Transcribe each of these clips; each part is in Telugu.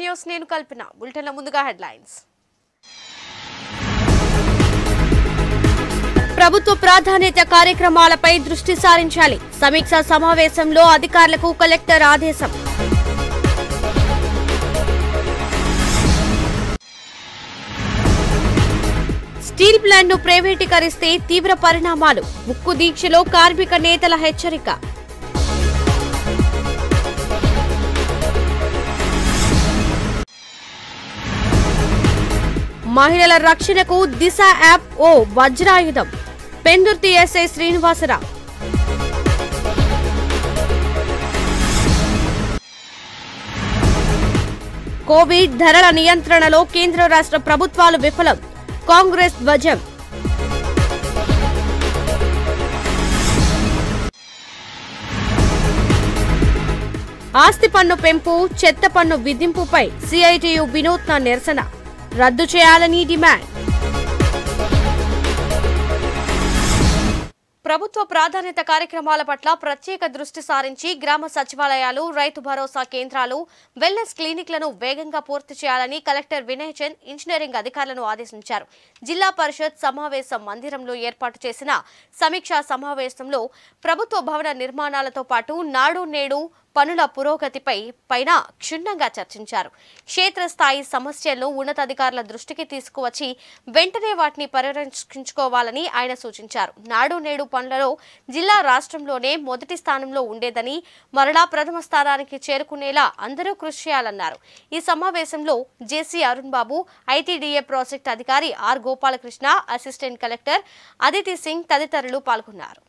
న్యూస్ నేను కల్పిన బులెటిన్ల ముందుగా హెడ్లైన్స్ ప్రభుత్వ ప్రాధాన్యత కార్యక్రమాలపై దృష్టి సారించాలి సమీక్ష సమావేశంలో అధికారులకు కలెక్టర్ ఆదేశం స్టీల్ ప్లాంట్ ను ప్రైవేటీకరిస్తే తీవ్ర పరిణామాలు ఉక్కు దీక్షలో కార్మిక నేతల హెచ్చరిక మహిళల రక్షణకు దిశ యాప్ ఓ వజ్రాయుధం పెందుర్తి ఎస్ఐ శ్రీనివాసరావు కోవిడ్ ధరల నియంత్రణలో కేంద్ర రాష్ట్ర ప్రభుత్వాలు విఫలం కాంగ్రెస్ ధ్వజం ఆస్తి పన్ను పెంపు చెత్త పన్ను విధింపుపై సిఐటియు వినూత్న నిరసన రద్దు చేయాలని డిమాండ్ ప్రభుత్వ ప్రాధాన్యత కార్యక్రమాల పట్ల ప్రత్యేక దృష్టి సారించి గ్రామ సచివాలయాలు రైతు భరోసా కేంద్రాలు వెల్నెస్ క్లినిక్లను వేగంగా పూర్తి చేయాలని కలెక్టర్ వినయ్ చంద్ ఇంజనీరింగ్ అధికారులను ఆదేశించారు జిల్లా పరిషత్ సమావేశ మందిరంలో ఏర్పాటు చేసిన సమీక్షా సమావేశంలో ప్రభుత్వ భవన నిర్మాణాలతో పాటు నాడు నేడు పనుల పురోగతిపై పైన క్షుణ్ణంగా చర్చించారు క్షేత్రస్థాయి సమస్యలను ఉన్నతాధికారుల దృష్టికి తీసుకువచ్చి వెంటనే వాటిని పరిరక్షించుకోవాలని ఆయన సూచించారు నాడు నేడు పనులలో జిల్లా రాష్ట్రంలోనే మొదటి స్థానంలో ఉండేదని మరలా ప్రథమ స్థానానికి చేరుకునేలా అందరూ కృషి చేయాలన్నారు ఈ సమావేశంలో JC Arun Babu ITDA project అధికారి R Gopalakrishna assistant collector Aditi Singh తదితరులు పాల్గొన్నారు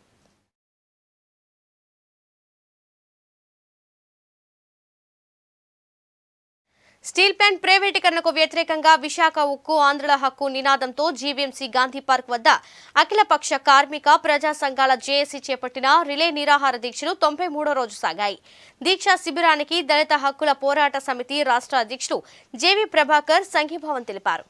స్టీల్ ప్లాంట్ ప్రైవేటీకరణకు వ్యతిరేకంగా విశాఖ ఉక్కు ఆంధ్రుల హక్కు నినాదంతో జీవీఎంసీ గాంధీ పార్క్ వద్ద అఖిలపక్ష కార్మిక ప్రజా సంఘాల జేఏసీ చేపట్టిన రిలే నిరాహార దీక్షలు తొంభై మూడో రోజు సాగాయి దీక్షా శిబిరానికి దళిత హక్కుల పోరాట సమితి రాష్ట్ర అధ్యక్షులు జేవీ ప్రభాకర్ సంఘీభావం తెలిపారు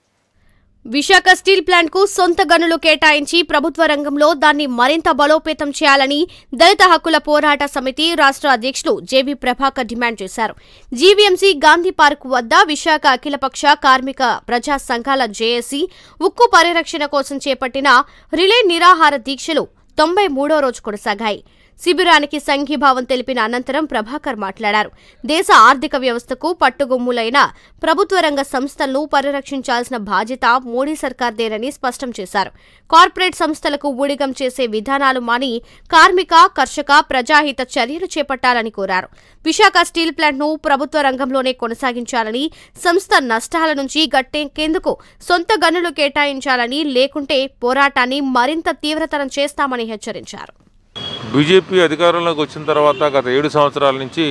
విశాఖ స్టీల్ ప్లాంట్ కు సొంత గనులు కేటాయించి ప్రభుత్వ రంగంలో దాన్ని మరింత బలోపేతం చేయాలని దళిత హక్కుల పోరాట సమితి రాష్ట్ర అధ్యక్షులు జేబీ ప్రభాకర్ డిమాండ్ చేశారు జీవీఎంసీ గాంధీ పార్క్ వద్ద విశాఖ అఖిలపక్ష కార్మిక ప్రజా సంఘాల జేఏసీ ఉక్కు పరిరక్షణ కోసం చేపట్టిన రిలే నిరాహార దీక్షలు తొంభై మూడో రోజు కొనసాగాయి శిబిరానికి సంఘీభావం తెలిపిన అనంతరం ప్రభాకర్ మాట్లాడారు దేశ ఆర్థిక వ్యవస్థకు పట్టుగొమ్ములైన ప్రభుత్వ రంగ సంస్థలను పరిరక్షించాల్సిన బాధ్యత మోడీ సర్కార్దేనని స్పష్టం చేశారు కార్పొరేట్ సంస్థలకు ఊడిగం చేసే విధానాలు మాని కార్మిక కర్షక ప్రజాహిత చర్యలు చేపట్టాలని కోరారు విశాఖ స్టీల్ ప్లాంట్ను ప్రభుత్వ రంగంలోనే కొనసాగించాలని సంస్థ నష్టాల నుంచి గట్టెక్కేందుకు సొంత గనులు కేటాయించాలని లేకుంటే పోరాటాన్ని మరింత తీవ్రతరం చేస్తామని హెచ్చరించారు బీజేపీ అధికారంలోకి వచ్చిన తర్వాత గత ఏడు సంవత్సరాల నుంచి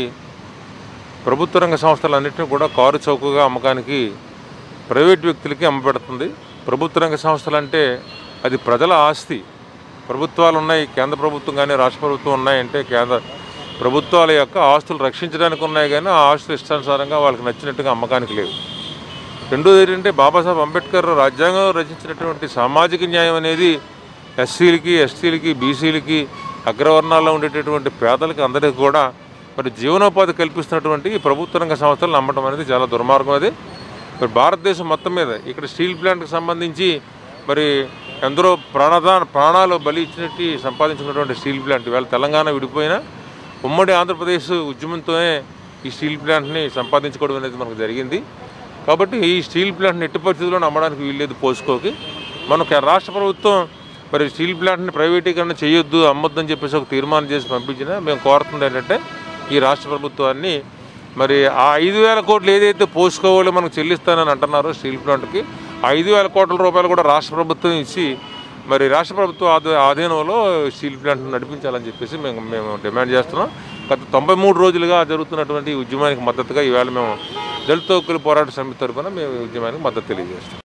ప్రభుత్వ రంగ సంస్థలన్నింటినీ కూడా కారు చౌకగా అమ్మకానికి ప్రైవేట్ వ్యక్తులకి అమ్మబెడుతుంది ప్రభుత్వ రంగ సంస్థలు అంటే అది ప్రజల ఆస్తి ప్రభుత్వాలు ఉన్నాయి కేంద్ర ప్రభుత్వం కానీ రాష్ట్ర ప్రభుత్వం ఉన్నాయంటే కేంద్ర ప్రభుత్వాల యొక్క ఆస్తులు రక్షించడానికి ఉన్నాయి కానీ ఆ ఆస్తులు ఇష్టానుసారంగా వాళ్ళకి నచ్చినట్టుగా అమ్మకానికి లేవు రెండోది ఏంటంటే బాబాసాహెబ్ అంబేద్కర్ రాజ్యాంగం రచించినటువంటి సామాజిక న్యాయం అనేది ఎస్సీలకి ఎస్టీలకి బీసీలకి అగ్రవర్ణాల్లో ఉండేటటువంటి పేదలకి అందరికీ కూడా మరి జీవనోపాధి కల్పిస్తున్నటువంటి ఈ ప్రభుత్వ రంగ సంస్థలు నమ్మటం అనేది చాలా దుర్మార్గం అది మరి భారతదేశం మొత్తం మీద ఇక్కడ స్టీల్ ప్లాంట్కి సంబంధించి మరి ఎందరో ప్రాణదాన ప్రాణాలు బలి ఇచ్చినట్టు సంపాదించుకున్నటువంటి స్టీల్ ప్లాంట్ ఇవాళ తెలంగాణ విడిపోయినా ఉమ్మడి ఆంధ్రప్రదేశ్ ఉద్యమంతోనే ఈ స్టీల్ ప్లాంట్ని సంపాదించుకోవడం అనేది మనకు జరిగింది కాబట్టి ఈ స్టీల్ ప్లాంట్ని ఎట్టి పరిస్థితుల్లో నమ్మడానికి వీల్లేదు పోసుకోకి మనకు రాష్ట్ర ప్రభుత్వం మరి స్టీల్ ప్లాంట్ని ప్రైవేటీకరణ చేయొద్దు అమ్మొద్దు అని చెప్పేసి ఒక తీర్మానం చేసి పంపించినా మేము కోరుతుంది ఏంటంటే ఈ రాష్ట్ర ప్రభుత్వాన్ని మరి ఆ ఐదు వేల కోట్లు ఏదైతే పోసుకోవాలో మనకు చెల్లిస్తానని అంటున్నారో స్టీల్ ప్లాంట్కి ఆ ఐదు వేల కోట్ల రూపాయలు కూడా రాష్ట్ర ప్రభుత్వం ఇచ్చి మరి రాష్ట్ర ప్రభుత్వ ఆధ ఆధీనంలో స్టీల్ ప్లాంట్ నడిపించాలని చెప్పేసి మేము మేము డిమాండ్ చేస్తున్నాం గత తొంభై మూడు రోజులుగా జరుగుతున్నటువంటి ఈ ఉద్యమానికి మద్దతుగా ఈవేళ మేము దళిత హక్కుల పోరాట సమితి తరఫున మేము ఈ ఉద్యమానికి మద్దతు తెలియజేస్తాం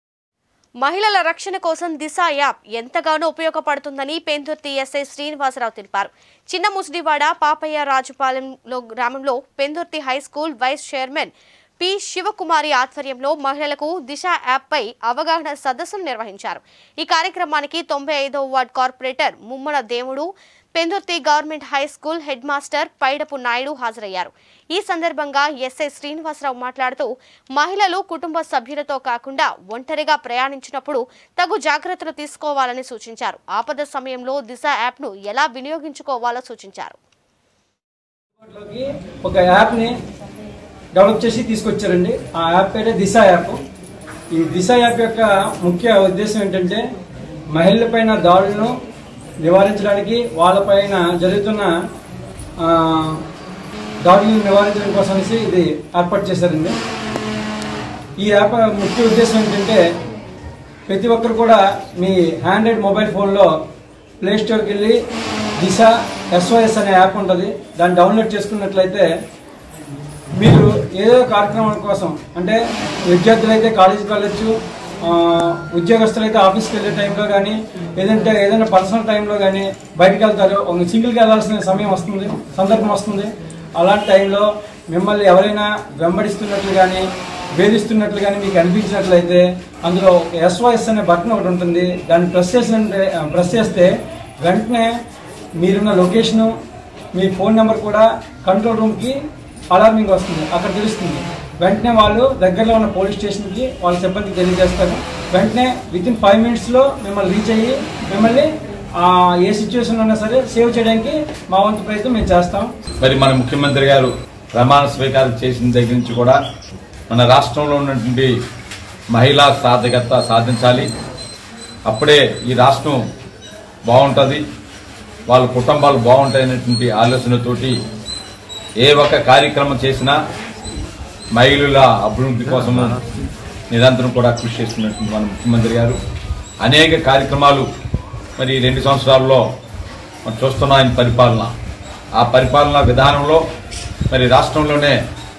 మహిళల రక్షణ కోసం దిశ యాప్ ఎంతగానో ఉపయోగపడుతుందని పెందుర్తి ఎస్ఐ శ్రీనివాసరావు తెలిపారు చిన్న ముసిడివాడ పాపయ్య రాజుపాలెంలో గ్రామంలో Pendurthi high school vice chairman P Sivakumari ఆధ్వర్యంలో మహిళలకు దిశ యాప్పై అవగాహన సదస్సును నిర్వహించారు ఈ కార్యక్రమానికి తొంభై ఐదవ ward corporator Mummana Devudu Pendurthi government high school headmaster Paidapu Naidu హాజరయ్యారు ఈ సందర్భంగా ఎస్ఐ శ్రీనివాసరావు మాట్లాడుతూ మహిళలు కుటుంబ సభ్యులతో కాకుండా ఒంటరిగా ప్రయాణించినప్పుడు తగు జాగ్రత్తలు తీసుకోవాలని సూచించారు ఆపద సమయంలో దిశ యాప్ను ఎలా వినియోగించుకోవాలో సూచించారు లోకి ఒక యాప్ని డెవలప్ చేసి తీసుకొచ్చారండి ఆ యాప్ పేరే దిశ యాప్ ఈ దిశ యాప్ యొక్క ముఖ్య ఉద్దేశం ఏంటంటే మహిళలపైన దాడులను నివారించడానికి వాళ్ళపైన జరుగుతున్న ఆ, దాడులను నివారించడం కోసం అనేసి ఇది ఏర్పాటు చేశారండి ఈ యాప్ ముఖ్య ఉద్దేశం ఏంటంటే ప్రతి ఒక్కరు కూడా మీ హ్యాండ్రెడ్ మొబైల్ ఫోన్లో ప్లే స్టోర్కి వెళ్ళి దిశ ఎస్ఓఎస్ అనే యాప్ ఉంటుంది దాన్ని డౌన్లోడ్ చేసుకున్నట్లయితే మీరు ఏదో కార్యక్రమం కోసం అంటే విద్యార్థులు అయితే కాలేజీకి వెళ్ళొచ్చు ఆ, ఉద్యోగస్తులు అయితే ఆఫీస్కి వెళ్ళే టైంలో కానీ ఏదంటే ఏదైనా పర్సనల్ టైంలో కానీ బయటకు వెళ్తారు ఒక సింగిల్గా వెళ్ళాల్సిన సమయం వస్తుంది సందర్భం వస్తుంది అలాంటి టైంలో మిమ్మల్ని ఎవరైనా వెంబడిస్తున్నట్లు కానీ వేధిస్తున్నట్లు కానీ మీకు అనిపించినట్లయితే అందులో ఎస్ఓఎస్ అనే బటన్ ఒకటి ఉంటుంది దాన్ని ప్రెస్ చేసినట్టే ప్రెస్ చేస్తే వెంటనే మీరున్న లొకేషను మీ ఫోన్ నెంబర్ కూడా కంట్రోల్ రూమ్కి అలార్మింగ్ వస్తుంది అక్కడ తెలుస్తుంది వెంటనే వాళ్ళు దగ్గరలో ఉన్న పోలీస్ స్టేషన్కి వాళ్ళ సిబ్బందికి తెలియజేస్తారు వెంటనే విత్ ఇన్ ఫైవ్ మినిట్స్లో మిమ్మల్ని రీచ్ అయ్యి మిమ్మల్ని ఆ, ఏ సిచ్యువేషన్ ఉన్నా సరే సేవ్ చేయడానికి మా వంతు ప్రయత్నం మేము చేస్తాం మరి మన ముఖ్యమంత్రి గారు ప్రమాణ స్వీకారం చేసిన దగ్గర నుంచి కూడా మన రాష్ట్రంలో ఉన్నటువంటి మహిళా సాధికత సాధించాలి అప్పుడే ఈ రాష్ట్రం బాగుంటుంది వాళ్ళ కుటుంబాలు బాగుంటాయనేటువంటి ఆలోచనతోటి ఏ ఒక్క కార్యక్రమం చేసినా మహిళల అభివృద్ధి కోసము నిరంతరం కూడా కృషి చేస్తున్నటువంటి మన ముఖ్యమంత్రి గారు అనేక కార్యక్రమాలు మరి ఈ రెండు సంవత్సరాల్లో మనం చూస్తున్న ఆయన పరిపాలన ఆ పరిపాలన విధానంలో మరి రాష్ట్రంలోనే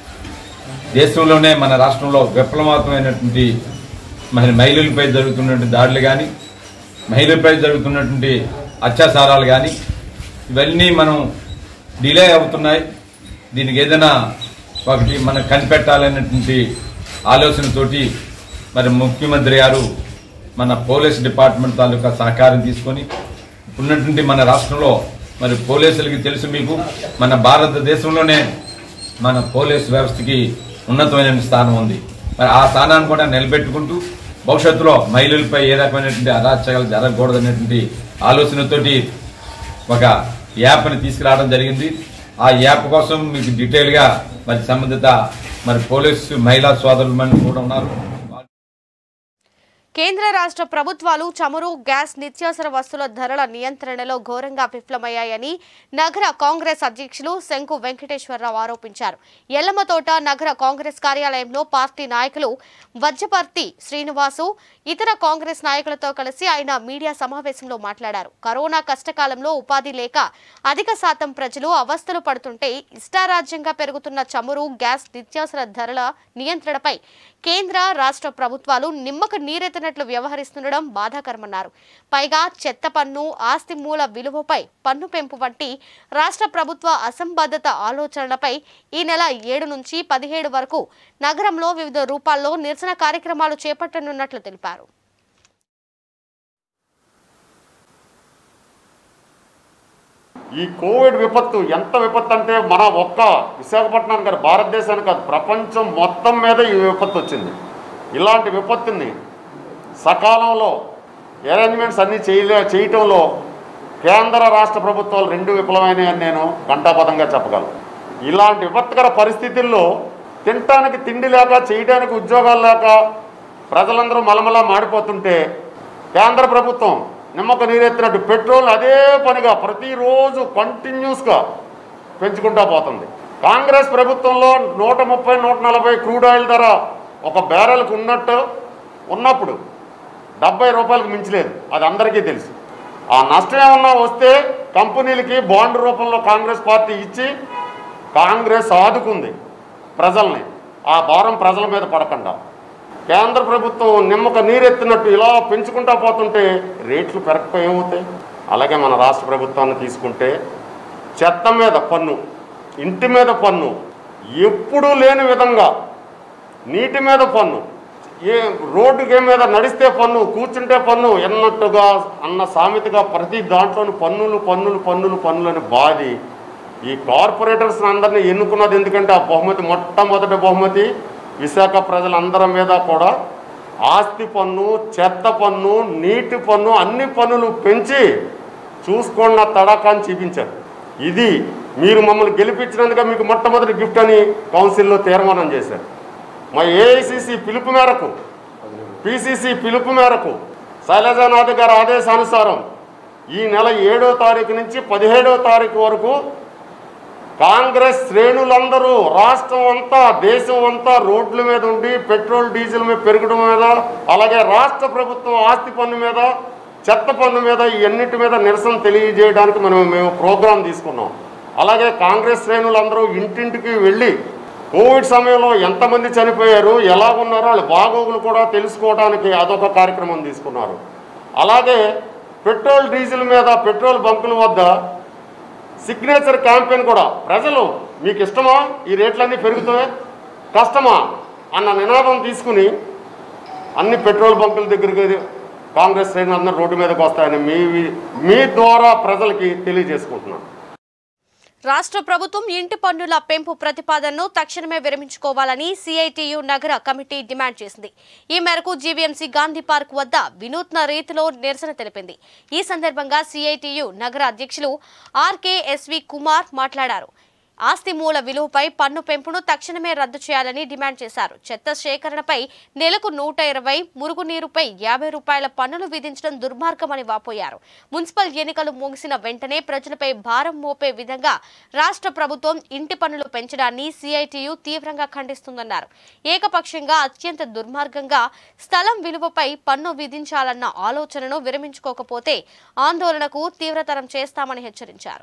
దేశంలోనే మన రాష్ట్రంలో విప్లవాత్మకమైనటువంటి మరి మహిళలపై జరుగుతున్నటువంటి దాడులు కానీ మహిళలపై జరుగుతున్నటువంటి అత్యాచారాలు కానీ ఇవన్నీ మనం డిలే అవుతున్నాయి దీనికి ఏదైనా ఒకటి మనం కనిపెట్టాలనేటువంటి ఆలోచనతోటి మరి ముఖ్యమంత్రి గారు మన పోలీస్ డిపార్ట్మెంట్ తాలూకా సహకారం తీసుకొని ఉన్నటువంటి మన రాష్ట్రంలో మరి పోలీసులకి తెలుసు మీకు మన భారతదేశంలోనే మన పోలీస్ వ్యవస్థకి ఉన్నతమైన స్థానం ఉంది మరి ఆ స్థానాన్ని కూడా నిలబెట్టుకుంటూ భవిష్యత్తులో మహిళలపై ఏ రకమైనటువంటి అరాచకాలు జరగకూడదనేటువంటి ఆలోచనతోటి ఒక యాప్ని తీసుకురావడం జరిగింది ఆ యాప్ కోసం మీకు డీటెయిల్గా మరి సంబంధిత మరి పోలీసు మహిళా సోదరులు కూడా ఉన్నారు కేంద్ర రాష్ట్ర ప్రభుత్వాలు చమురు గ్యాస్ నిత్యావసర వస్తువుల ధరల నియంత్రణలో ఘోరంగా విఫలమయ్యాయని నగర కాంగ్రెస్ అధ్యక్షులు శంకు వెంకటేశ్వరరావు ఆరోపించారు ఎల్లమ్మతోట నగర కాంగ్రెస్ కార్యాలయంలో పార్టీ నాయకులు వజ్రపర్తి శ్రీనివాసు ఇతర కాంగ్రెస్ నాయకులతో కలిసి ఆయన మీడియా సమావేశంలో మాట్లాడారు కరోనా కష్టకాలంలో ఉపాధి లేక అధిక శాతం ప్రజలు అవస్థలు పడుతుంటే ఇష్టారాజ్యంగా పెరుగుతున్న చమురు గ్యాస్ నిత్యావసర ధరల నియంత్రణపై కేంద్ర రాష్ట్ర ప్రభుత్వాలు నిమ్మక నీరెత్తినట్లు వ్యవహరిస్తుండడం బాధాకరమన్నారు పైగా చెత్త పన్ను ఆస్తి మూల విలువపై పన్ను పెంపు వంటి రాష్ట్ర ప్రభుత్వ అసంబద్ధత ఆలోచనలపై ఈ నెల ఏడు నుంచి పదిహేడు వరకు నగరంలో వివిధ రూపాల్లో నిరసన కార్యక్రమాలు చేపట్టనున్నట్లు తెలిపారు ఈ కోవిడ్ విపత్తు ఎంత విపత్తు అంటే మన ఒక్క విశాఖపట్నానికి కాదు భారతదేశానికి కాదు ప్రపంచం మొత్తం మీద ఈ విపత్తు వచ్చింది ఇలాంటి విపత్తుని సకాలంలో అరేంజ్మెంట్స్ అన్నీ చేయలే చేయటంలో కేంద్ర రాష్ట్ర ప్రభుత్వాలు రెండు విఫలమైనాయని నేను ఘంటాపదంగా చెప్పగలను ఇలాంటి విపత్కర పరిస్థితుల్లో తినటానికి తిండి లేక చేయడానికి ఉద్యోగాలు లేక ప్రజలందరూ మలమలా మాడిపోతుంటే కేంద్ర ప్రభుత్వం నిమ్మక నీరెత్తినట్టు పెట్రోల్ అదే పనిగా ప్రతిరోజు కంటిన్యూస్గా పెంచుకుంటా పోతుంది కాంగ్రెస్ ప్రభుత్వంలో నూట ముప్పై నూట నలభై క్రూడ్ ఆయిల్ ధర ఒక బ్యారెల్కి ఉన్నట్టు ఉన్నప్పుడు డెబ్బై రూపాయలకు మించలేదు అది అందరికీ తెలుసు ఆ నష్టం ఏమన్నా వస్తే కంపెనీలకి బాండ్ రూపంలో కాంగ్రెస్ పార్టీ ఇచ్చి కాంగ్రెస్ ఆదుకుంది ప్రజల్ని ఆ భారం ప్రజల మీద పడకుండా కేంద్ర ప్రభుత్వం నిమ్మక నీరెత్తినట్టు ఇలా పెంచుకుంటా పోతుంటే రేట్లు పెరగకపోయి ఏమవుతాయి అలాగే మన రాష్ట్ర ప్రభుత్వాన్ని తీసుకుంటే చెత్త మీద పన్ను ఇంటి మీద పన్ను ఎప్పుడూ లేని విధంగా నీటి మీద పన్ను ఏ రోడ్డుకి మీద నడిస్తే పన్ను కూర్చుంటే పన్ను ఎన్నట్టుగా అన్న సామెతగా ప్రతి దాంట్లోని పన్నులు పన్నులు పన్నులు పన్నులు అని బాధి ఈ కార్పొరేటర్స్ అందరినీ ఎన్నుకున్నది ఎందుకంటే ఆ బహుమతి మొట్టమొదటి బహుమతి విశాఖ ప్రజలందరి మీద కూడా ఆస్తి పన్ను చెత్త పన్ను నీటి పన్ను అన్ని పన్నులు పెంచి చూసుకోండి నా తడాకాన్ని చూపించారు ఇది మీరు మమ్మల్ని గెలిపించినందుకు మీకు మొట్టమొదటి గిఫ్ట్ అని కౌన్సిల్లో తీర్మానం చేశారు మా ఏఐసిసి పిలుపు మేరకు పిసిసి పిలుపు మేరకు శైలజానాథ్ గారి ఆదేశానుసారం ఈ నెల ఏడో తారీఖు నుంచి పదిహేడో తారీఖు వరకు కాంగ్రెస్ శ్రేణులందరూ రాష్ట్రం అంతా దేశం అంతా రోడ్ల మీద ఉండి పెట్రోల్ డీజిల్ మీద పెరగడం మీద అలాగే రాష్ట్ర ప్రభుత్వం ఆస్తి పన్ను మీద చెత్త పన్ను మీద ఇవన్నిటి మీద నిరసన తెలియజేయడానికి మనం మేము ప్రోగ్రాం తీసుకున్నాం అలాగే కాంగ్రెస్ శ్రేణులందరూ ఇంటింటికి వెళ్ళి కోవిడ్ సమయంలో ఎంతమంది చనిపోయారు ఎలా ఉన్నారో వాళ్ళ బాగోగులు కూడా తెలుసుకోవడానికి అదొక కార్యక్రమం తీసుకున్నారు అలాగే పెట్రోల్ డీజిల్ మీద పెట్రోల్ బంకుల వద్ద సిగ్నేచర్ క్యాంపెయిన్ కూడా ప్రజలు మీకు ఇష్టమా ఈ రేట్లన్నీ పెరుగుతాయి కష్టమా అన్న నినాదం తీసుకుని అన్ని పెట్రోల్ బంకుల దగ్గరికి కాంగ్రెస్ శ్రేణులు అందరూ రోడ్డు మీదకి వస్తాయని మీ మీ ద్వారా ప్రజలకి తెలియజేసుకుంటున్నాను రాష్ట్ర ప్రభుత్వం ఇంటి పన్నుల పెంపు ప్రతిపాదనను తక్షణమే విరమించుకోవాలని సిఐటియు నగర కమిటీ డిమాండ్ చేసింది ఈ మేరకు జీవీఎంసీ గాంధీ పార్క్ వద్ద వినూత్న రీతిలో నిరసన తెలిపింది ఈ సందర్భంగా సిఐటియు నగర అధ్యక్షులు ఆర్కేఎస్వి కుమార్ మాట్లాడారు ఆస్తి మూల విలువపై పన్ను పెంపును తక్షణమే రద్దు చేయాలని డిమాండ్ చేశారు చెత్త సేకరణపై నెలకు నూట ఇరవై మురుగునీరుపై యాభై రూపాయల పన్నులు విధించడం దుర్మార్గమని వాపోయారు మున్సిపల్ ఎన్నికలు ముగిసిన వెంటనే ప్రజలపై భారం మోపే విధంగా రాష్ట్ర ప్రభుత్వం ఇంటి పన్నులు పెంచడాన్ని సిఐటియు తీవ్రంగా ఖండిస్తుందన్నారు ఏకపక్షంగా అత్యంత దుర్మార్గంగా స్థలం విలువపై పన్ను విధించాలన్న ఆలోచనను విరమించుకోకపోతే ఆందోళనకు తీవ్రతరం చేస్తామని హెచ్చరించారు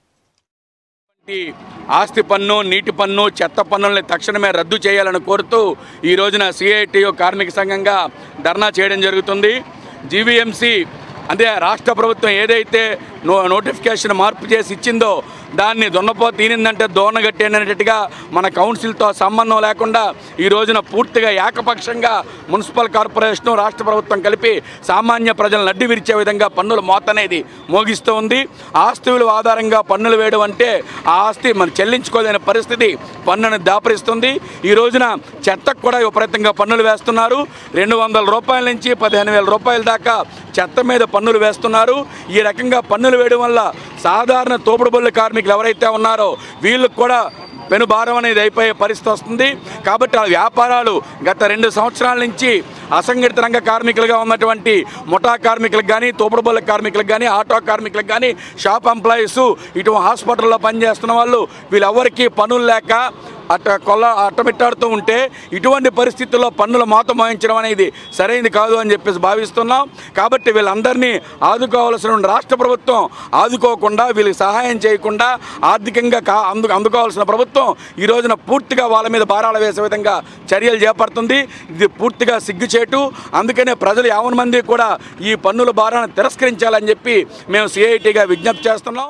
ఈ ఆస్తి పన్ను నీటి పన్ను చెత్త పన్నుల్ని తక్షణమే రద్దు చేయాలని కోరుతూ ఈ రోజున సిఐటియు కార్మిక సంఘంగా ధర్నా చేయడం జరుగుతుంది జీవీఎంసీ అంటే రాష్ట్ర ప్రభుత్వం ఏదైతే నో నోటిఫికేషన్ మార్పు చేసి ఇచ్చిందో దాన్ని దున్నపో తీనిందంటే దోనగట్టేనట్టుగా మన కౌన్సిల్తో సంబంధం లేకుండా ఈ రోజున పూర్తిగా ఏకపక్షంగా మున్సిపల్ కార్పొరేషను రాష్ట్ర ప్రభుత్వం కలిపి సామాన్య ప్రజలను అడ్డు విరిచే విధంగా పన్నుల మోత అనేది మోగిస్తూ ఉంది ఆస్తి విలువ ఆధారంగా పన్నులు వేయడం అంటే ఆ ఆస్తి మనం చెల్లించుకోలేని పరిస్థితి పన్నును దాపరిస్తుంది ఈ రోజున చెత్తకు కూడా విపరీతంగా పన్నులు వేస్తున్నారు రెండు వందల రూపాయల నుంచి పదిహేను వేల రూపాయల దాకా చెత్త మీద పన్నులు వేస్తున్నారు ఈ రకంగా పన్నులు వేయడం వల్ల సాధారణ తోపుడు బళ్ళు కార్మికులు ఎవరైతే ఉన్నారో వీళ్ళకు కూడా పెనుభారం అనేది అయిపోయే పరిస్థితి వస్తుంది కాబట్టి ఆ వ్యాపారాలు గత రెండు సంవత్సరాల నుంచి అసంఘటిత రంగ కార్మికులుగా ఉన్నటువంటి ముఠా కార్మికులకు కానీ తోపుడు బళ్ళ కార్మికులకు కానీ ఆటో కార్మికులకు కానీ షాప్ ఎంప్లాయీస్ ఇటు హాస్పిటల్లో పనిచేస్తున్న వాళ్ళు వీళ్ళెవరికి పనులు లేక అట్ట కొల్ల అట్టమిట్టాడుతూ ఉంటే ఇటువంటి పరిస్థితుల్లో పన్నుల మోత మోయించడం అనేది సరైనది కాదు అని చెప్పేసి భావిస్తున్నాం కాబట్టి వీళ్ళందరినీ ఆదుకోవాల్సిన రాష్ట్ర ప్రభుత్వం ఆదుకోకుండా వీళ్ళకి సహాయం చేయకుండా ఆర్థికంగా కా అందు అందుకోవాల్సిన ప్రభుత్వం ఈ రోజున పూర్తిగా వాళ్ళ మీద భారాలు వేసే విధంగా చర్యలు చేపడుతుంది ఇది పూర్తిగా సిగ్గుచేటు అందుకనే ప్రజలు యావన మంది కూడా ఈ పన్నుల భారాన్ని తిరస్కరించాలని చెప్పి మేము సిఐటిగా విజ్ఞప్తి చేస్తున్నాం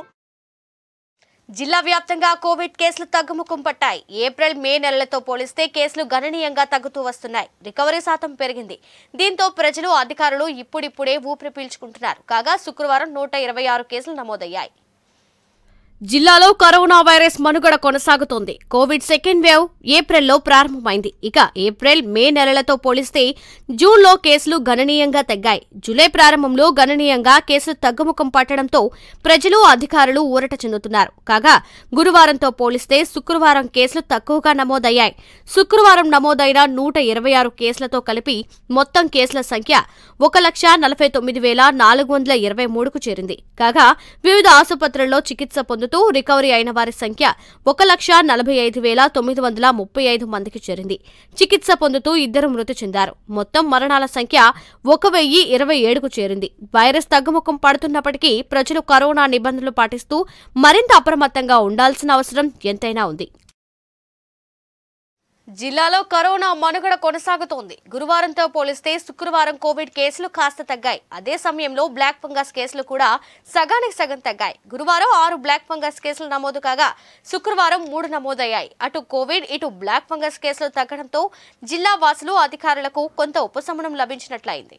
జిల్లా వ్యాప్తంగా కోవిడ్ కేసులు తగ్గుముఖం పట్టాయి ఏప్రిల్ మే నెలలతో పోలిస్తే కేసులు గణనీయంగా తగ్గుతూ వస్తున్నాయి రికవరీ శాతం పెరిగింది దీంతో ప్రజలు అధికారులు ఇప్పుడిప్పుడే ఊపిరి పీల్చుకుంటున్నారు కాగా శుక్రవారం నూట ఇరవై ఆరు కేసులు నమోదయ్యాయి జిల్లాలో కరోనా వైరస్ మనుగడ కొనసాగుతోంది కోవిడ్ సెకండ్ వేవ్ ఏప్రిల్లో ప్రారంభమైంది ఇక ఏప్రిల్ మే నెలలతో పోలిస్తే జూన్లో కేసులు గణనీయంగా తగ్గాయి జూలై ప్రారంభంలో గణనీయంగా కేసులు తగ్గుముఖం పట్టడంతో ప్రజలు అధికారులు ఊరట చెందుతున్నారు కాగా గురువారంతో పోలిస్తే శుక్రవారం కేసులు తక్కువగా నమోదయ్యాయి శుక్రవారం నమోదైన నూట ఇరవై ఆరు కేసులతో కలిపి మొత్తం కేసుల సంఖ్య ఒక లక్ష నలభై తొమ్మిది వేల నాలుగు వందల ఇరవై మూడుకు చేరింది కాగా వివిధ ఆసుపత్రుల్లో చికిత్స పొందుతూ రికవరీ అయిన వారి సంఖ్య ఒక లక్ష నలభై ఐదు వేల తొమ్మిది వందల ముప్పై ఐదు మందికి చేరింది చికిత్స పొందుతూ ఇద్దరు మృతి చెందారు మొత్తం మరణాల సంఖ్య ఒక వెయ్యి ఇరవై ఏడుకు చేరింది వైరస్ తగ్గుముఖం పడుతున్నప్పటికీ ప్రజలు కరోనా నిబంధనలు పాటిస్తూ మరింత అప్రమత్తంగా ఉండాల్సిన అవసరం ఎంతైనా ఉంది జిల్లాలో కరోనా మనుగడ కొనసాగుతోంది గురువారంతో పోలిస్తే శుక్రవారం కోవిడ్ కేసులు కాస్త తగ్గాయి అదే సమయంలో బ్లాక్ ఫంగస్ కేసులు కూడా సగానికి సగం తగ్గాయి గురువారం ఆరు బ్లాక్ ఫంగస్ కేసులు నమోదు కాగా శుక్రవారం మూడు నమోదయ్యాయి అటు కోవిడ్ ఇటు బ్లాక్ ఫంగస్ కేసులు తగ్గడంతో జిల్లా వాసులు అధికారులకు కొంత ఉపశమనం లభించినట్లయింది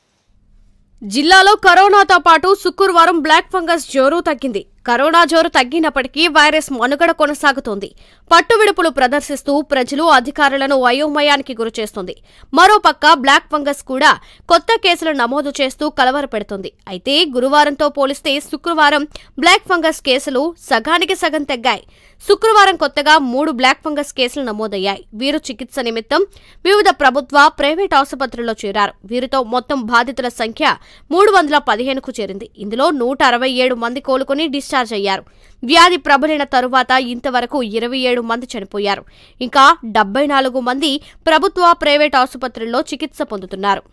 జిల్లాలో కరోనాతో పాటు శుక్రవారం బ్లాక్ ఫంగస్ జోరు తగ్గింది కరోనా జోరు తగ్గినప్పటికీ వైరస్ మనుగడ కొనసాగుతోంది పట్టువిడుపులు ప్రదర్శిస్తూ ప్రజలు అధికారులను అయోమయానికి గురిచేస్తుంది మరోపక్క బ్లాక్ ఫంగస్ కూడా కొత్త కేసులు నమోదు చేస్తూ కలవరపెడుతుంది అయితే గురువారంతో పోలిస్తే శుక్రవారం బ్లాక్ ఫంగస్ కేసులు సగానికి సగం తగ్గాయి శుక్రవారం కొత్తగా మూడు బ్లాక్ ఫంగస్ కేసులు నమోదయ్యాయి వీరు చికిత్స నిమిత్తం వివిధ ప్రభుత్వ ప్రైవేట్ ఆసుపత్రుల్లో చేరారు వీరితో మొత్తం బాధితుల సంఖ్య మూడు వందల పదిహేనుకు చేరింది ఇందులో నూట అరవై ఏడు మంది కోలుకుని డిశ్చార్జ్ అయ్యారు వ్యాధి ప్రబలిన తరువాత ఇంతవరకు ఇరవై ఏడు మంది చనిపోయారు ఇంకా డెబ్బై నాలుగు మంది ప్రభుత్వ ప్రైవేట్ ఆసుపత్రుల్లో చికిత్స పొందుతున్నారు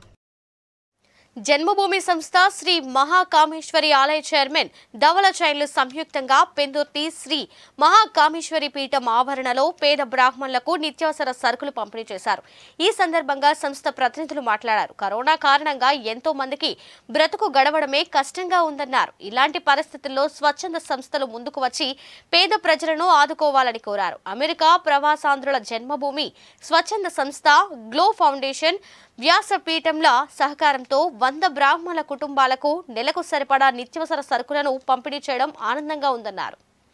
జన్మభూమి సంస్థ శ్రీ మహాకామేశ్వరి ఆలయ చైర్మన్ ధవల చైన్లు సంయుక్తంగా పెందుర్తి శ్రీ మహాకామేశ్వరి పీఠం ఆవరణలో పేద బ్రాహ్మణులకు నిత్యావసర సరుకులు పంపిణీ చేశారు ఈ సందర్భంగా సంస్థ ప్రతినిధులు మాట్లాడారు కరోనా కారణంగా ఎంతో మందికి బ్రతుకు గడవడమే కష్టంగా ఉందన్నారు ఇలాంటి పరిస్థితుల్లో స్వచ్ఛంద సంస్థలు ముందుకు వచ్చి పేద ప్రజలను ఆదుకోవాలని కోరారు అమెరికా ప్రవాసాంధ్రుల జన్మభూమి స్వచ్ఛంద సంస్థ గ్లో ఫౌండేషన్ వ్యాసపీఠంల సహకారంతో వంద బ్రాహ్మణుల కుటుంబాలకు నెలకు సరిపడా నిత్యవసర సరుకులను పంపిణీ చేయడం ఆనందంగా ఉందన్నారు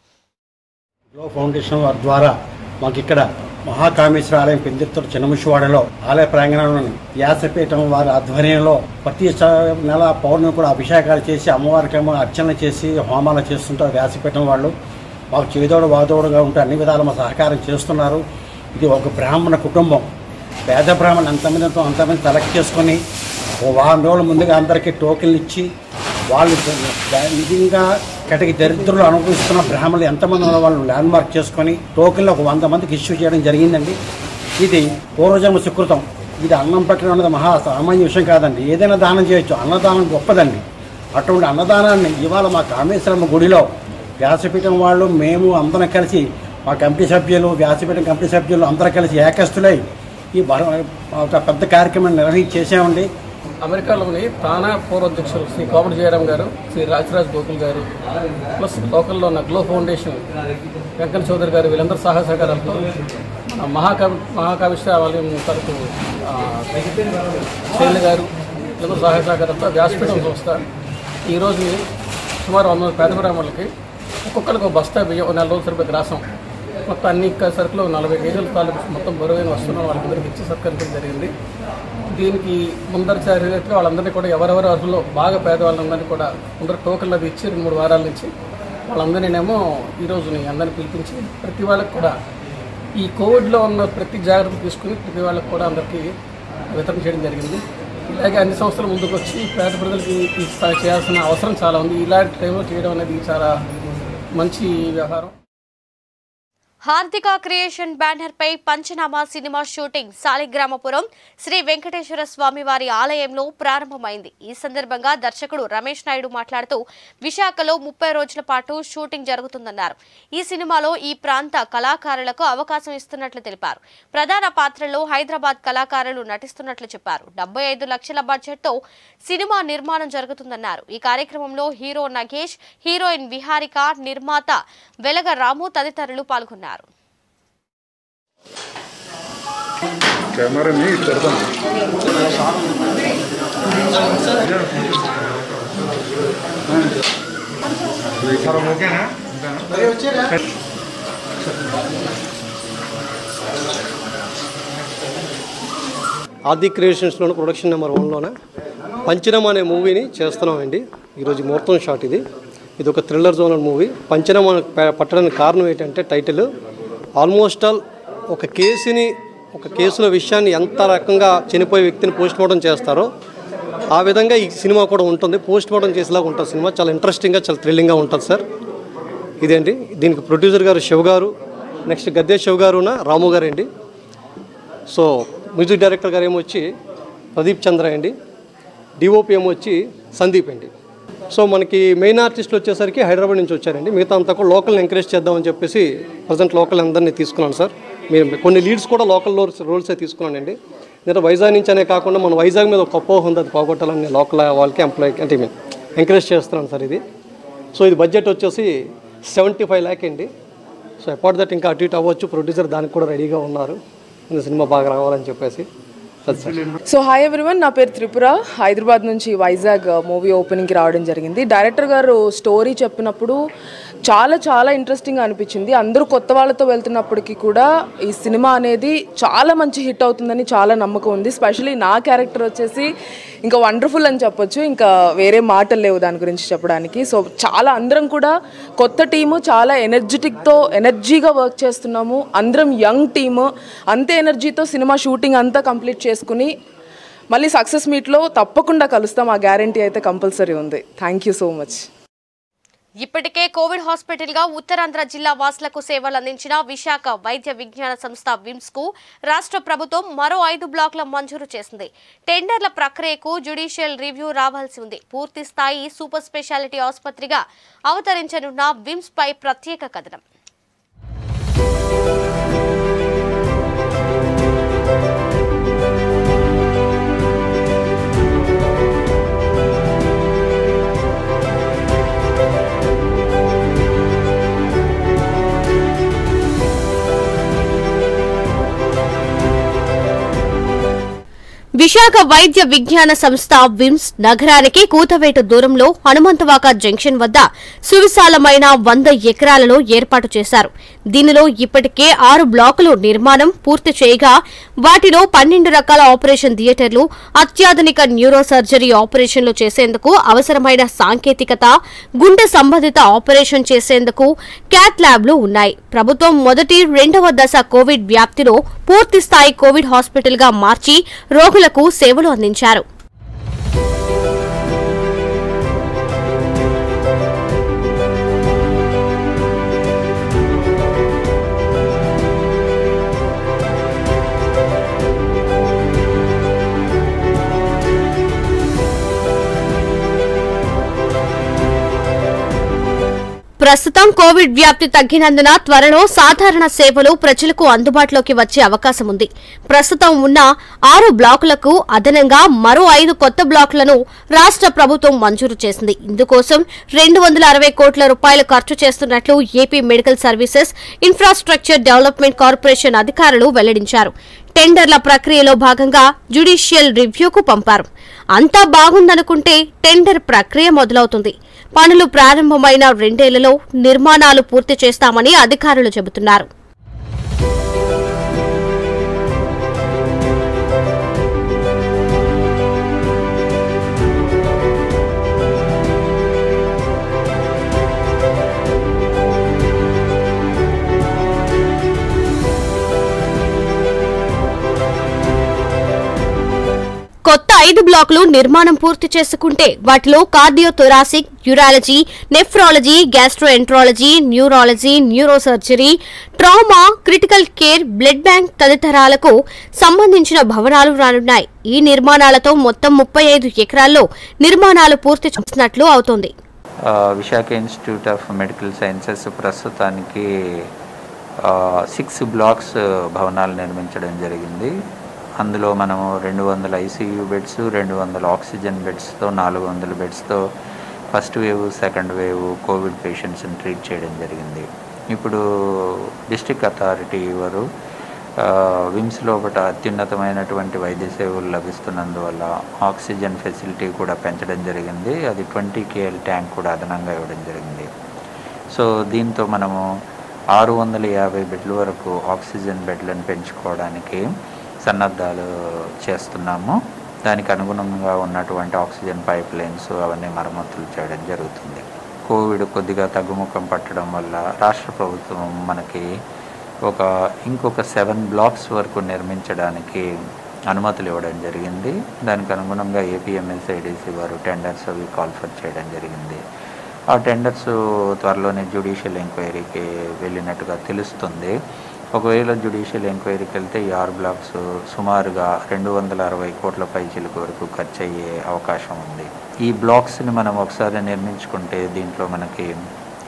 గ్లో ఫౌండేషన్ వారి ద్వారా మాకు ఇక్కడ మహాకామేశ్వర ఆలయం పెందిర్తోట చిన్నముషివాడలో ఆలయ ప్రాంగణంలోని వ్యాసపీఠం వారి ఆధ్వర్యంలో ప్రతి స- నెల పౌర్ణమి కూడా అభిషేకాలు చేసి అమ్మవారికేమో అర్చన చేసి హోమాలు చేస్తుంటారు వ్యాసపీఠం వాళ్ళు మాకు చేదోడు వాదోడుగా ఉంటూ అన్ని విధాలు మా సహకారం చేస్తున్నారు ఇది ఒక బ్రాహ్మణ కుటుంబం పేద బ్రాహ్మణులు ఎంతమంది ఉందో అంతమంది సెలెక్ట్ చేసుకొని ఓ వారం రోజుల ముందుగా అందరికీ టోకెన్లు ఇచ్చి వాళ్ళు నిజంగా కటికి దరిద్రులు అనుభవిస్తున్న బ్రాహ్మణులు ఎంతమంది ఉన్న వాళ్ళు ల్యాండ్ మార్క్ చేసుకొని టోకెన్లు ఒక వంద మందికి ఇష్యూ చేయడం జరిగిందండి ఇది పూర్వజన్మ సుకృతం ఇది అన్నం పెట్టడం అనేది మహా సామాన్య విషయం కాదండి ఏదైనా దానం చేయొచ్చు అన్నదానం గొప్పదండి అటువంటి అన్నదానాన్ని ఇవాళ మా కామేశ్వరమ్మ గుడిలో వ్యాసపీఠం వాళ్ళు మేము అందరం కలిసి మా కమిటీ సభ్యులు వ్యాసపీఠం కమిటీ సభ్యులు అందరం కలిసి ఏకస్తులై ఈ బర- ఒక పెద్ద కార్యక్రమాన్ని నిర్వహించి చేసామండి అమెరికాలోని తానా పూర్వ అధ్యక్షులు శ్రీ కోమటి జయరాం గారు శ్రీ రాజరాజ్ గోకుల్ గారు ప్లస్ లోకల్లో ఉన్న గ్లో ఫౌండేషన్ వెంకన్న చౌదరి గారు వీళ్ళందరూ సహాయ సహకారాలతో మన మహాకవి మహాకావిశ్వరాలయం తరపు ఆ, శైలి గారు వీళ్ళందరూ సహాయ సహకారంతో వ్యాసపీఠం సంస్థ ఈరోజు సుమారు వంద మంది పేద బ్రాహ్మణులకి ఒక్కొక్కరికి ఒక బస్తా బియ్యం ఒక నెల రోజుల సరిపోయి గ్రాసం మొత్తం అన్ని క- సరుకులు నలభై కేజీల తాలూకు మొత్తం బరువైన వస్తున్న వాళ్ళందరికీ ఇచ్చి సత్కరించడం జరిగింది దీనికి ముందర చర్యగా వాళ్ళందరినీ కూడా ఎవరెవరు అర్హులో బాగా పేదవాళ్ళందరినీ కూడా ముందర టోకన్లు అది ఇచ్చి రెండు మూడు వారాల నుంచి వాళ్ళందరినేమో ఈరోజు అందరిని పిలిపించి ప్రతి వాళ్ళకి కూడా ఈ కోవిడ్లో ఉన్న ప్రతి జాగ్రత్త తీసుకుని ప్రతి వాళ్ళకి కూడా అందరికీ వితరణ చేయడం జరిగింది ఇలాగే అన్ని సంస్థలు ముందుకు వచ్చి పేద ప్రజలకి ఈ స- చేయాల్సిన అవసరం చాలా ఉంది ఇలాంటి టైంలో చేయడం అనేది చాలా మంచి వ్యవహారం హార్దిక క్రియేషన్ బ్యానర్ పై పంచనామా సినిమా షూటింగ్ సాలిగ్రామపురం శ్రీ వెంకటేశ్వర స్వామి వారి ఆలయంలో ప్రారంభమైంది ఈ సందర్భంగా దర్శకుడు రమేష్ నాయుడు మాట్లాడుతూ విశాఖలో ముప్పై రోజుల పాటు షూటింగ్ జరుగుతుందన్నారు ఈ సినిమాలో ఈ ప్రాంత కళాకారులకు అవకాశం ఇస్తున్నట్లు తెలిపారు ప్రధాన పాత్రలో హైదరాబాద్ కళాకారులు నటిస్తున్నట్లు చెప్పారు డెబ్బై ఐదు లక్షల బడ్జెట్తో సినిమా నిర్మాణం జరుగుతుందన్నారు ఈ కార్యక్రమంలో హీరో నగేష్ హీరోయిన్ విహారిక నిర్మాత వెలగ రాము తదితరులు పాల్గొన్నారు కెమెరాని ఇటు పెడతాను ఓకేనా ఆది క్రియేషన్స్లోని ప్రొడక్షన్ నెంబర్ వన్లోనే పంచనం అనే మూవీని చేస్తున్నామండి ఈరోజు ముహూర్తం షాట్ ఇది ఇది ఒక థ్రిల్లర్ జోనర్ మూవీ పంచనం అని ప- పట్టడానికి కారణం ఏంటంటే టైటిల్ ఆల్మోస్ట్ ఆల్ ఒక కేసుని ఒక కేసులో విషయాన్ని ఎంత రకంగా చనిపోయే వ్యక్తిని పోస్ట్ మార్టం చేస్తారో ఆ విధంగా ఈ సినిమా కూడా ఉంటుంది పోస్ట్ మార్టం చేసేలాగా ఉంటుంది సినిమా చాలా ఇంట్రెస్టింగ్గా చాలా థ్రిల్లింగ్గా ఉంటుంది సార్ ఇదేంటి దీనికి ప్రొడ్యూసర్ గారు శివ గారు నెక్స్ట్ గద్దే శివ గారున రాము గారు అండి సో మ్యూజిక్ డైరెక్టర్ గారు ఏమొచ్చి ప్రదీప్ చంద్ర అండి డిఓపి ఏమో వచ్చి సందీప్ అండి సో మనకి మెయిన్ ఆర్టిస్టులు వచ్చేసరికి హైదరాబాద్ నుంచి వచ్చారండి మిగతా అంతా కూడా లోకల్ని ఎంకరేజ్ చేద్దామని చెప్పేసి ప్రజెంట్ లోకల్ అందరినీ తీసుకున్నాను సార్ మేము కొన్ని లీడ్స్ కూడా లోకల్ రోల్స్ రోల్సే తీసుకున్నానండి నేను వైజాగ్ నుంచి అనే కాకుండా మన వైజాగ్ మీద ఒక అపోహ ఉంది అది పోగొట్టాలని లోకల్ వాళ్ళకి ఎంప్లాయ్ అంటే మీన్ ఎంకరేజ్ చేస్తున్నాను సార్ ఇది సో ఇది బడ్జెట్ వచ్చేసి సెవెంటీ ఫైవ్ ల్యాక్ అండి సో అపార్ట్ దట్ ఇంకా అటు ఇటు అవ్వచ్చు ప్రొడ్యూసర్ దానికి కూడా రెడీగా ఉన్నారు ఈ సినిమా బాగా రావాలని చెప్పేసి అది సార్ సో హాయ్ ఎవ్రీవన్ నా పేరు త్రిపుర హైదరాబాద్ నుంచి వైజాగ్ మూవీ ఓపెనింగ్కి రావడం జరిగింది డైరెక్టర్ గారు స్టోరీ చెప్పినప్పుడు చాలా చాలా ఇంట్రెస్టింగ్ అనిపించింది అందరూ కొత్త వాళ్ళతో వెళ్తున్నప్పటికీ కూడా ఈ సినిమా అనేది చాలా మంచి హిట్ అవుతుందని చాలా నమ్మకం ఉంది స్పెషలీ నా క్యారెక్టర్ వచ్చేసి ఇంకా వండర్ఫుల్ అని చెప్పొచ్చు ఇంకా వేరే మాటలు లేవు దాని గురించి చెప్పడానికి సో చాలా అందరం కూడా కొత్త టీము చాలా ఎనర్జెటిక్తో ఎనర్జీగా వర్క్ చేస్తున్నాము అందరం యంగ్ టీము అంతే ఎనర్జీతో సినిమా షూటింగ్ అంతా కంప్లీట్ చేసుకుని మళ్ళీ సక్సెస్ మీట్లో తప్పకుండా కలుస్తాం ఆ గ్యారంటీ అయితే కంపల్సరీ ఉంది థ్యాంక్ యూ సో మచ్ ఇప్పటికే కోవిడ్ హాస్పిటల్ గా ఉత్తరాంధ్ర జిల్లా వాసులకు సేవలు అందించిన విశాఖ వైద్య విజ్ఞాన సంస్థ విమ్స్ కు రాష్ట్ర ప్రభుత్వం మరో ఐదు బ్లాక్ల మంజూరు చేసింది టెండర్ల ప్రక్రియకు జ్యుడిషియల్ రివ్యూ రావాల్సి ఉంది పూర్తి స్థాయి సూపర్ స్పెషాలిటీ ఆసుపత్రిగా అవతరించనున్న విమ్స్ పై ప్రత్యేక కథనం విశాఖ వైద్య విజ్ఞాన సంస్థ విమ్స్ నగరానికి కూతవేటు దూరంలో హనుమంతవాక జంక్షన్ వద్ద సువిశాలమైన వంద ఎకరాలలో ఏర్పాటు చేశారు దీనిలో ఇప్పటికే ఆరు బ్లాకులు నిర్మాణం పూర్తి చేయగా వాటిలో పన్నెండు రకాల ఆపరేషన్ థియేటర్లు అత్యాధునిక న్యూరో సర్జరీ ఆపరేషన్లు చేసేందుకు అవసరమైన సాంకేతికత గుండె సంబంధిత ఆపరేషన్ చేసేందుకు క్యాట్ ల్యాబ్లు ఉన్నాయి ప్రభుత్వం మొదటి రెండవ దశ కోవిడ్ వ్యాప్తిలో పూర్తి స్థాయి కోవిడ్ హాస్పిటల్ గా మార్చి రోగులకు సేవలు అందించారు ప్రస్తుతం కోవిడ్ వ్యాప్తి తగ్గినందున త్వరలో సాధారణ సేవలు ప్రజలకు అందుబాటులోకి వచ్చే అవకాశం ఉంది ప్రస్తుతం ఉన్న ఆరు బ్లాకులకు అదనంగా మరో ఐదు కొత్త బ్లాకులను రాష్ట్ర ప్రభుత్వం మంజూరు చేసింది ఇందుకోసం రెండు వందల అరవై కోట్ల రూపాయలు ఖర్చు చేస్తున్నట్లు AP medical services infrastructure development corporation అధికారులు వెల్లడించారు టెండర్ల ప్రక్రియలో భాగంగా జ్యుడిషియల్ రివ్యూకు పంపారు అంతా బాగుందనుకుంటే టెండర్ ప్రక్రియ మొదలవుతుంది పనులు ప్రారంభమైన రెండేళ్లలో నిర్మాణాలు పూర్తి చేస్తామని అధికారులు చెబుతున్నారు కొత్త ఐదు బ్లాకులు నిర్మాణం పూర్తి చేసుకుంటే వాటిలో cardiothoracic urology nephrology gastroenterology neurology neurosurgery trauma critical care blood bank తదితరాలకు సంబంధించిన భవనాలు రానున్నాయి ఈ నిర్మాణాలతో మొత్తం ముప్పై ఐదు ఎకరాల్లో నిర్మాణాలు పూర్తి చేసినట్లు అవుతోంది ఆ, Visakha institute of medical sciences ప్రస్తుతానికి సిక్స్ బ్లాక్స్ భవనాలు నిర్మించడం జరిగింది అందులో మనము రెండు వందల ఐసీయూ బెడ్స్ రెండు వందల ఆక్సిజన్ బెడ్స్తో నాలుగు వందల బెడ్స్తో first wave second wave covid పేషెంట్స్ని ట్రీట్ చేయడం జరిగింది ఇప్పుడు డిస్ట్రిక్ట్ అథారిటీ వారు ఆ, విమ్స్ లోపల అత్యున్నతమైనటువంటి వైద్య సేవలు లభిస్తున్నందువల్ల ఆక్సిజన్ ఫెసిలిటీ కూడా పెంచడం జరిగింది అది ట్వంటీ కేఎల్ ట్యాంక్ కూడా అదనంగా ఇవ్వడం జరిగింది సో దీంతో మనము ఆరు వందల యాభై బెడ్ల వరకు ఆక్సిజన్ బెడ్లను పెంచుకోవడానికి సన్నద్ధాలు చేస్తున్నాము దానికి అనుగుణంగా ఉన్నటువంటి ఆక్సిజన్ పైప్ లైన్స్ అవన్నీ మరమ్మతులు చేయడం జరుగుతుంది కోవిడ్ కొద్దిగా తగ్గుముఖం పట్టడం వల్ల రాష్ట్ర ప్రభుత్వం మనకి ఒక ఇంకొక సెవెన్ బ్లాక్స్ వరకు నిర్మించడానికి అనుమతులు ఇవ్వడం జరిగింది దానికి అనుగుణంగా ఏపీఎంఎస్ఐడిసి వారు టెండర్స్ అవి కాల్ఫర్ చేయడం జరిగింది ఆ టెండర్స్ త్వరలోనే జ్యుడిషియల్ ఎంక్వైరీకి వెళ్ళినట్టుగా తెలుస్తుంది ఒకవేళ జ్యుడిషియల్ ఎంక్వైరీకి వెళ్తే ఈ ఆరు బ్లాక్స్ సుమారుగా రెండు వందల అరవై కోట్ల పైచీలకు వరకు ఖర్చు అయ్యే అవకాశం ఉంది ఈ బ్లాక్స్ని మనం ఒకసారి నిర్మించుకుంటే దీంట్లో మనకి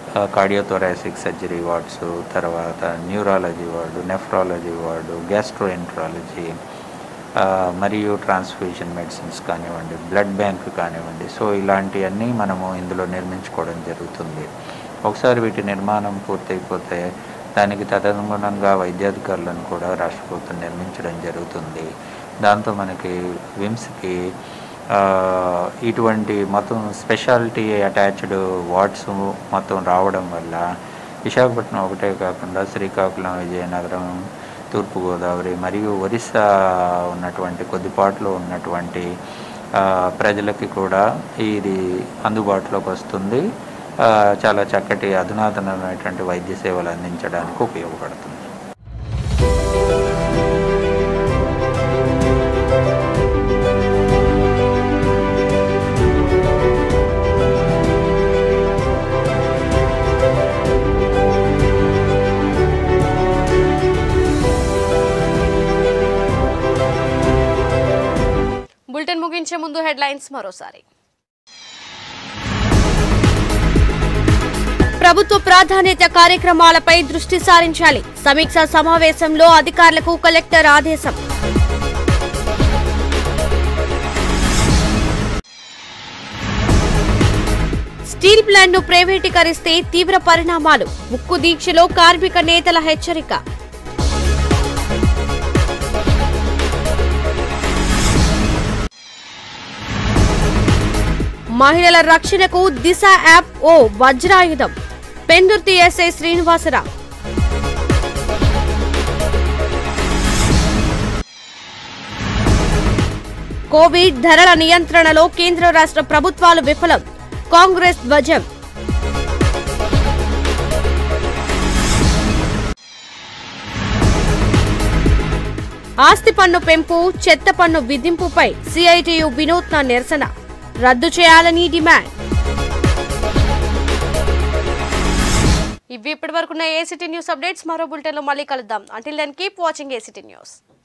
కార్డియోథొరాసిక్ సర్జరీ వార్డ్స్ తర్వాత neurology ward nephrology ward gastroenterology ఆ, మరియు ట్రాన్స్ఫ్యూషన్ మెడిసిన్స్ కానివ్వండి బ్లడ్ బ్యాంక్ కానివ్వండి సో ఇలాంటివన్నీ మనము ఇందులో నిర్మించుకోవడం జరుగుతుంది ఒకసారి వీటి నిర్మాణం పూర్తయిపోతే దానికి తదనుగుణంగా వైద్యాధికారులను కూడా రాష్ట్ర ప్రభుత్వం నిర్మించడం జరుగుతుంది దాంతో మనకి విమ్స్కి ఆ, ఇటువంటి మొత్తం స్పెషాలిటీ అటాచ్డ్ వార్డ్స్ మొత్తం రావడం వల్ల విశాఖపట్నం ఒకటే కాకుండా శ్రీకాకుళం విజయనగరం తూర్పుగోదావరి మరియు ఒరిస్సా ఉన్నటువంటి కొద్దిపాట్లో ఉన్నటువంటి ఆ, ప్రజలకి కూడా ఇది అందుబాటులోకి వస్తుంది ఆ, చాలా చక్కటి అధునాతనమైనటువంటి వైద్య సేవలు అందించడానికి ఉపయోగపడుతుంది బులెటిన్ ముగించే ముందు హెడ్లైన్స్ మరోసారి ప్రభుత్వ ప్రాధాన్యత కార్యక్రమాలపై దృష్టి సారించాలి సమీక్షా సమావేశంలో అధికారులకు కలెక్టర్ ఆదేశం స్టీల్ ప్లాంట్ ను ప్రైవేటీకరిస్తే తీవ్ర పరిణామాలు ఉక్కు దీక్షలో కార్మిక నేతల హెచ్చరిక మహిళల రక్షణకు దిశ యాప్ ఓ వజ్రాయుధం పెందుర్తి ఎస్ఐ శ్రీనివాసరావు కోవిడ్ ధరల నియంత్రణలో కేంద్ర రాష్ట్ర ప్రభుత్వాలు విఫలం కాంగ్రెస్ ధ్వజం ఆస్తి పన్ను పెంపు చెత్త పన్ను విధింపుపై సిఐటియు వినూత్న నిరసన రద్దు చేయాలని డిమాండ్ ఇవి ఇప్పటి వరకున్న ఏసీటీ న్యూస్ అప్డేట్స్ మరో బులెటిన్లో మళ్ళీ కలుద్దాం until then keep watching ACT news